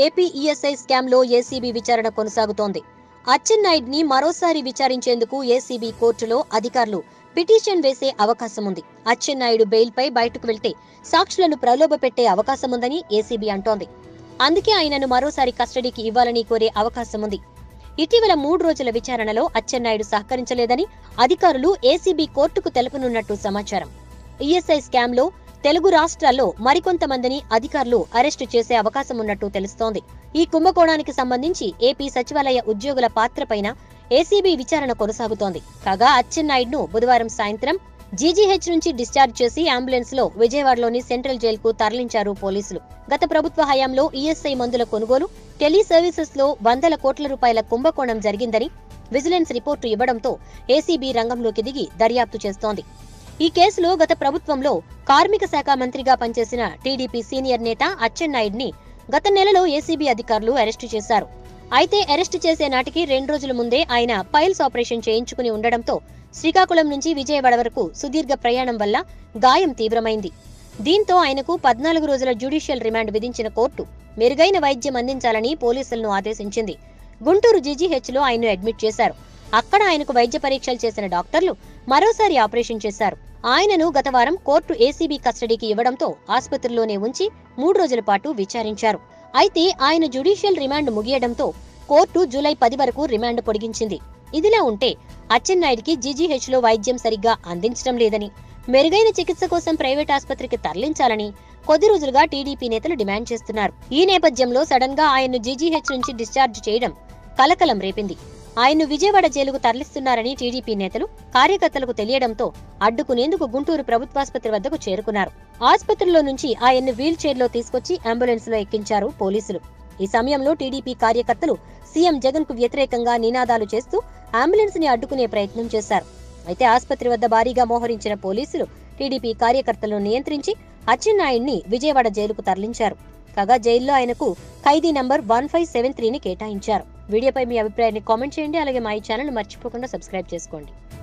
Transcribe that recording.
AP ESI scam లో ACB విచారణ కొనసాగుతోంది అచ్చెన్నాయుడ్ ని మరోసారి విచారించేందుకు ఏసీబీ కోర్టులో అధికారులు పిటిషన్ వేసే అవకాశం ఉంది అచ్చెన్నాయుడు బెయిల్పై బయటకు వెళ్తే సాక్షులను ప్రలోభపెట్టే అవకాశం ఉందని ఏసీబీ అంటోంది అందుకే ఆయనను మరోసారి కస్టడీకి ఇవ్వాలని కోరే అవకాశం ఉంది ఇటీవల మూడు రోజుల విచారణలో అచ్చెన్నాయుడు సహకరించలేదని అధికారులు ఏసీబీ కోర్టుకు తెలుపనున్నట్టు సమాచారం ఈఎస్ఐ స్కామ్ లో తెలుగు రాష్ట్రాల్లో మరికొంతమందిని అధికారులు అరెస్టు చేసే అవకాశం ఉన్నట్టు తెలుస్తోంది ఈ కుంభకోణానికి సంబంధించి ఏపీ సచివాలయ ఉద్యోగుల పాత్రపైన ఏసీబీ విచారణ కొనసాగుతోంది కాగా అచ్చెన్నాయుడును బుధవారం సాయంత్రం జీజీహెచ్ నుంచి డిశ్చార్జ్ చేసి అంబులెన్స్ లో విజయవాడలోని సెంట్రల్ జైలుకు తరలించారు పోలీసులు గత ప్రభుత్వ హయాంలో ఈఎస్ఐ మందుల కొనుగోలు టెలి సర్వీసెస్ లో వందల కోట్ల రూపాయల కుంభకోణం జరిగిందని విజిలెన్స్ రిపోర్టు ఇవ్వడంతో ఏసీబీ రంగంలోకి దిగి దర్యాప్తు చేస్తోంది ఈ కేసులో గత ప్రభుత్వంలో కార్మిక శాఖ మంత్రిగా పనిచేసిన టీడీపీ సీనియర్ నేత అచ్చెన్నాయుడిని గత నెలలో ఏసీబీ అధికారులు అరెస్టు చేశారు అయితే అరెస్టు చేసే నాటికి రెండు రోజుల ముందే ఆయన పైల్స్ ఆపరేషన్ చేయించుకుని ఉండడంతో శ్రీకాకుళం నుంచి విజయవాడ వరకు సుదీర్ఘ ప్రయాణం వల్ల గాయం తీవ్రమైంది దీంతో ఆయనకు పద్నాలుగు రోజుల జ్యుడిషియల్ రిమాండ్ విధించిన కోర్టు మెరుగైన వైద్యం అందించాలని పోలీసులను ఆదేశించింది గుంటూరు జీజీహెచ్ లో ఆయన్ను అడ్మిట్ చేశారు అక్కడ ఆయనకు వైద్య పరీక్షలు చేసిన డాక్టర్లు మరోసారి ఆపరేషన్ చేశారు ఆయనను గత వారం కోర్టు ఏసీబీ కస్టడీకి ఇవ్వడంతో ఆసుపత్రిలోనే ఉంచి మూడు రోజుల పాటు విచారించారు అయితే ఆయన జ్యుడిషియల్ రిమాండ్ ముగియడంతో కోర్టు జూలై పది వరకు రిమాండ్ పొడిగించింది ఇదిలా ఉంటే అచ్చెన్నాయుడికి జీజీహెచ్ లో వైద్యం సరిగ్గా అందించడం లేదని మెరుగైన చికిత్స కోసం ప్రైవేట్ ఆసుపత్రికి తరలించాలని కొద్ది రోజులుగా టీడీపీ నేతలు డిమాండ్ చేస్తున్నారు ఈ నేపథ్యంలో సడన్ గా ఆయన్ను జీజీహెచ్ నుంచి డిశ్చార్జ్ చేయడం కలకలం రేపింది ఆయన్ను విజయవాడ జైలుకు తరలిస్తున్నారని టీడీపీ నేతలు కార్యకర్తలకు తెలియడంతో అడ్డుకునేందుకు గుంటూరు ప్రభుత్వాసుపత్రి వద్దకు చేరుకున్నారు ఆసుపత్రిలో నుంచి ఆయన్ను వీల్ చైర్లో తీసుకొచ్చి అంబులెన్స్ లో ఎక్కించారు పోలీసులు ఈ సమయంలో టీడీపీ కార్యకర్తలు సీఎం జగన్ కు వ్యతిరేకంగా నినాదాలు చేస్తూ అంబులెన్స్ ని అడ్డుకునే ప్రయత్నం చేశారు అయితే ఆసుపత్రి వద్ద భారీగా మోహరించిన పోలీసులు టీడీపీ కార్యకర్తలను నియంత్రించి అచ్చెన్నాయుడిని విజయవాడ జైలుకు తరలించారు కాగా జైల్లో ఆయనకు ఖైదీ నంబర్ వన్ ఫైవ్ సెవెన్ త్రీని కేటాయించారు వీడియోపై మీ అభిప్రాయాన్ని కామెంట్ చేయండి అలాగే మా ఈ ఛానల్ మర్చిపోకుండా సబ్స్క్రైబ్ చేసుకోండి